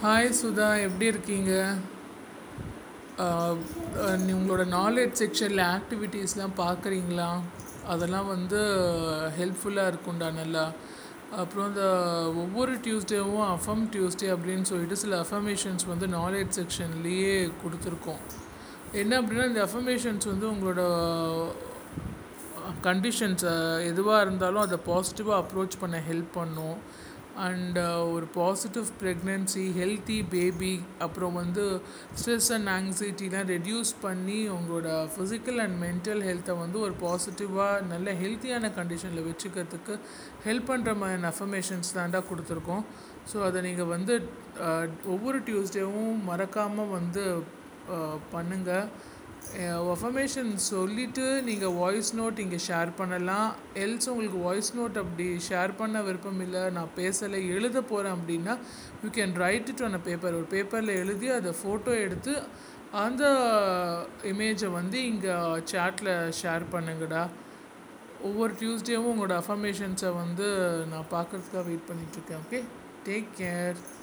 hi Sudha எப்படி இருக்கீங்க ஆஹ் அஹ் நீ உங்களோட நாலேஜ் செக்ஷனில் ஆக்டிவிட்டீஸ்லாம் பார்க்குறீங்களா அதெல்லாம் வந்து ஹெல்ப்ஃபுல்லாக இருக்கும்டா நல்லா அப்புறம் இந்த ஒவ்வொரு டியூஸ்டேவும் அஃபம் டியூஸ்டே அப்படின்னு சொல்லிட்டு சில அஃபர்மேஷன்ஸ் வந்து நாலேஜ் செக்ஷன்லேயே கொடுத்துருக்கோம் என்ன அப்படின்னா இந்த அஃபர்மேஷன்ஸ் வந்து உங்களோட கண்டிஷன்ஸ் எதுவாக இருந்தாலும் அதை பாசிட்டிவாக அப்ரோச் பண்ண ஹெல்ப் பண்ணும் அண்ட் ஒரு பாசிட்டிவ் ப்ரெக்னென்சி ஹெல்த்தி பேபி அப்புறம் வந்து ஸ்ட்ரெஸ் அண்ட் ஆங்ஸைட்டிலாம் ரெடியூஸ் பண்ணி உங்களோட ஃபிசிக்கல் அண்ட் மென்டல் ஹெல்த்தை வந்து ஒரு பாசிட்டிவாக நல்ல ஹெல்த்தியான கண்டிஷனில் வச்சுக்கிறதுக்கு ஹெல்ப் பண்ணுற மாதிரியான அஃபர்மேஷன்ஸ் தாண்டா கொடுத்துருக்கோம் ஸோ அதை நீங்கள் வந்து அஹ், ஒவ்வொரு டியூஸ்டேவும் மறக்காமல் வந்து பண்ணுங்கள் அஃபர்மேஷன் சொல்லிவிட்டு நீங்கள் வாய்ஸ் நோட் இங்கே ஷேர் பண்ணலாம் எல்ஸ் உங்களுக்கு வாய்ஸ் நோட் அப்படி ஷேர் பண்ண விருப்பம் இல்லை நான் பேசலை எழுத போகிறேன் அப்படின்னா you can write it on a paper ஒரு பேப்பரில் எழுதி அதை ஃபோட்டோ எடுத்து அந்த இமேஜை வந்து இங்கே சேட்டில் ஷேர் பண்ணுங்கடா ஒவ்வொரு டியூஸ்டேவும் உங்களோட அஃபர்மேஷன்ஸை வந்து நான் பார்க்குறதுக்காக வெயிட் பண்ணிகிட்ருக்கேன் ஓகே டேக் கேர்